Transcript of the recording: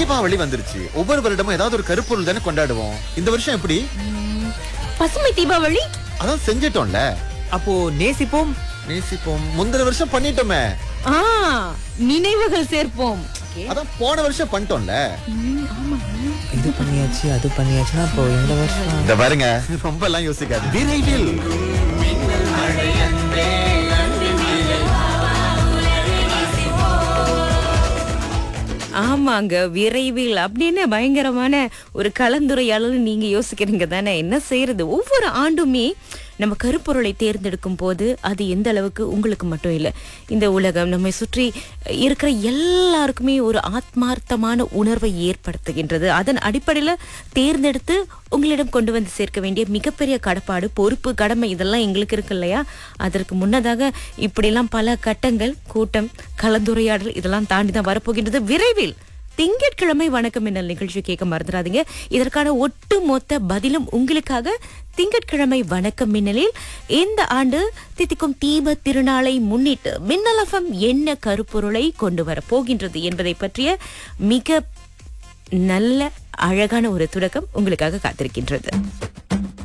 தீபாவளி வந்துருச்சு ஒவ்வொரு வருடமும் ஏதாவது ஒரு கருப்பொருள் தானே கொண்டாடுவோம் இந்த வருஷம் எப்படி பசுமை தீபாவளி அதான் செஞ்சிட்டோம்ல அப்போ நேசிப்போம் நேசிப்போம் முந்தின வருஷம் பண்ணிட்டோமே ஆ நினைவுகள் சேர்ப்போம் அதான் போன வருஷம் பண்ணிட்டோம்ல இது பண்ணியாச்சு அது பண்ணியாச்சுன்னா அப்போ இந்த வருஷம் இந்த பாருங்க ரொம்ப எல்லாம் யோசிக்காது விரைவில் ஆமாங்க விரைவில் அப்படின்னு பயங்கரமான ஒரு கலந்துரையாடல் நீங்க யோசிக்கிறீங்க தானே என்ன செய்யறது ஒவ்வொரு ஆண்டுமே நம்ம கருப்பொருளை தேர்ந்தெடுக்கும் போது அது எந்த அளவுக்கு உங்களுக்கு மட்டும் இல்லை இந்த உலகம் நம்மை சுற்றி இருக்கிற எல்லாருக்குமே ஒரு ஆத்மார்த்தமான உணர்வை ஏற்படுத்துகின்றது அதன் அடிப்படையில் தேர்ந்தெடுத்து உங்களிடம் கொண்டு வந்து சேர்க்க வேண்டிய மிகப்பெரிய கடப்பாடு பொறுப்பு கடமை இதெல்லாம் எங்களுக்கு இருக்கு இல்லையா அதற்கு முன்னதாக இப்படிலாம் பல கட்டங்கள் கூட்டம் கலந்துரையாடல் இதெல்லாம் தாண்டி தான் வரப்போகின்றது விரைவில் திங்கட்கிழமை வணக்கம் மின்னல் நிகழ்ச்சி கேட்க மறந்துடாதீங்க இதற்கான ஒட்டுமொத்த பதிலும் உங்களுக்காக திங்கட்கிழமை வணக்கம் மின்னலில் இந்த ஆண்டு தித்திக்கும் தீப திருநாளை முன்னிட்டு மின்னல் எஃப்எம் என்ன கருப்பொருளை கொண்டு வர போகின்றது என்பதை பற்றிய மிக நல்ல அழகான ஒரு தொடக்கம் உங்களுக்காக காத்திருக்கின்றது